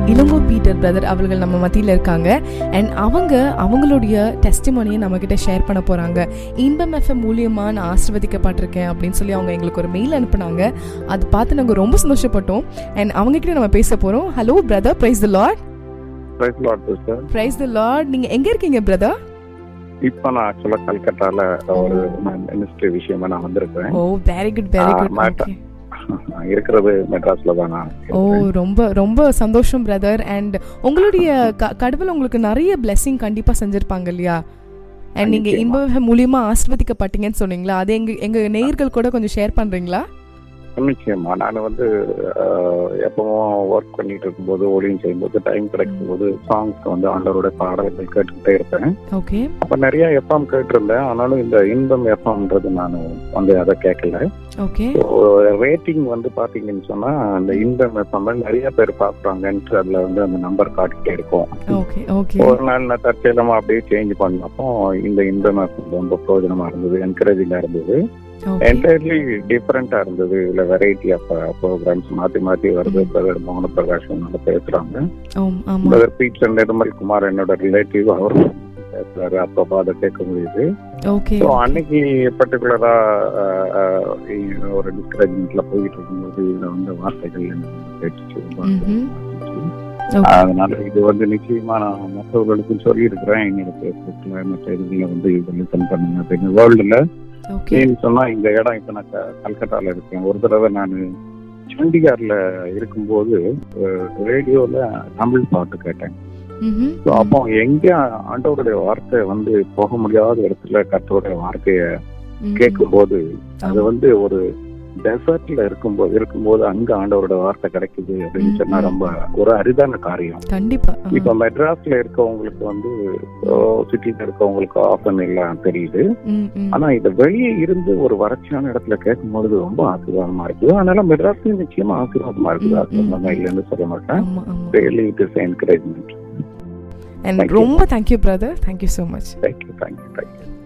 Ilango Peter brother அவர்கள் நம்ம மத்தியில் இருக்காங்க அண்ட் அவங்க அவங்களுடைய டெஸ்டிமோனியை நம்மக்கிட்ட ஷேர் பண்ண போகிறாங்க இன்பம் எஃப்எம் மூலியமாக நான் ஆசிர்வதிக்கப்பட்டிருக்கேன் அப்படின்னு சொல்லி அவங்க எங்களுக்கு ஒரு மெயில் அனுப்புனாங்க அது பார்த்து நாங்கள் ரொம்ப சந்தோஷப்பட்டோம் அண்ட் அவங்ககிட்ட நம்ம பேச போகிறோம் hello brother praise the lord praise lord sister praise the lord நீங்கள் எங்கே இருக்கீங்க பிரதர் இப்போ நான் ஆக்சுவலா கல்கட்டால ஒரு மினிஸ்ட்ரி விஷயமா நான் வந்திருக்கேன் oh very good very ah, good மாட்ட- ஓகே இருக்கிறது மெட்ராஸ்ல தான் நான் ஓ இருக்கிறேன். ரொம்ப ரொம்ப சந்தோஷம் பிரதர் அண்ட் உங்களுடைய க- கடவுள் உங்களுக்கு நிறைய பிளெஸிங் கண்டிப்பா செஞ்சிருப்பாங்க இல்லையா அண்ட் நீங்க நிச்சயமா. இன்ப மூலியமா ஆசிர்வதிக்கப்பட்டீங்கன்னு சொன்னீங்களா அது எங்க எங்க நேயர்கள் கூட கொஞ்சம் ஷேர் பண்றீங்களா நிச்சயமா நான் வந்து ஆஹ், எப்பவும் ஒர்க் பண்ணிட்டு இருக்கும்போது ஒளியும் செய்யும்போது டைம் கிடைக்கும் போது சாங்ஸ் வந்து ஆண்டவரோட பாடல்கள் கேட்டுக்கிட்டே இருப்பேன் ஓகே அப்ப நிறைய எஃப்எம் கேட்டிருந்தேன் ஆனாலும் இந்த இன்பம் எஃப்எம்ன்றது நான் வந்து அதை கேட்கல ஓகே ரேட்டிங் வந்து பாத்தீங்கன்னு சொன்னா அந்த இன்பம் எஃப்எம் நிறைய பேர் பாக்குறாங்கன்ட்டு அதுல வந்து அந்த நம்பர் காட்டிட்டே இருக்கும் ஓகே ஓகே ஒரு நாள் நான் தற்செயலமா அப்படியே சேஞ்ச் பண்ணப்போ இந்த இன்பம் எஃப்எம் ரொம்ப பிரயோஜனமா இருந்தது என்கரேஜிங்கா இருந்தது ஓகே என்டையர்லி டிஃப்ரெண்டா இருந்தது இல்ல வெரைட்டி ஆஃப் ப்ரோக்ராம்ஸ் மாத்தி மாத்தி வருது பிரதர் மோகன பிரகாஷ் நல்லா பேசுறாங்க ஓம் ஆமா பிரதர் பீட்சன் நிர்மல் குமார் என்னோட ரிலேட்டிவ் அவரும் பேசுறாரு அப்பப்போ அதை கேட்க முடியுது ஓகே ஸோ அன்னைக்கு பர்டிகுலரா ஒரு டிஸ்கரேஜ்மெண்ட்ல போயிட்டு இருக்கும்போது இதுல வந்து வார்த்தைகள் எனக்கு வந்து கேட்டுச்சு ரொம்ப ம்ஹும். இருந்துச்சு. ஓகே அதனால இது வந்து நிச்சயமா நான் மற்றவர்களுக்கும் சொல்லி இருக்கிறேன் என்னோட பேஸ்புக்ல மற்ற இதுல வந்து இது லிசன் பண்ணுங்க அப்படின்னு வேர்ல்டுல ஓகே ஏன்னு சொன்னா இந்த இடம் இப்ப நான் க- கல்கத்தால இருக்கேன் ஒரு தடவை நான் சண்டிகார்ல இருக்கும்போது ரேடியோல தமிழ் பாட்டு கேட்டேன் ம்ஹும். So, அப்போ எங்க ஆண்டவருடைய வார்த்தை வந்து போக முடியாத இடத்துல கர்த்தருடைய வார்த்தைய ம்ஹும். கேட்கும்போது அது ஆமா. வந்து ஒரு டெசர்ட்ல இருக்கும்போது இருக்கும்போது அங்க ஆண்டவரோட வார்த்தை கிடைக்குது அப்படின்னு சொன்னா ம், ம். ரொம்ப ஒரு அரிதான காரியம் கண்டிப்பா ஆ. இப்ப மெட்ராஸ்ல இருக்கவங்களுக்கு வந்து சிட்டில இருக்கவங்களுக்கு ஆஃபன் எல்லாம் தெரியுது ம், ம். ஆனா இத வெளியே இருந்து ஒரு வறட்சியான இடத்துல கேட்கும்போது ரொம்ப ஆசீர்வாதமா இருக்குது அதனால மெட்ராஸ்லயும் நிச்சயமா ஆசீர்வாதமா இருக்குது ம், அது ம், நம்ம இல்லைன்னு சொல்ல மாட்டேன் ஆமா ஆமா really it is encouragement and Thank you. ரொம்ப thank you brother thank you so much thank you thank you thank you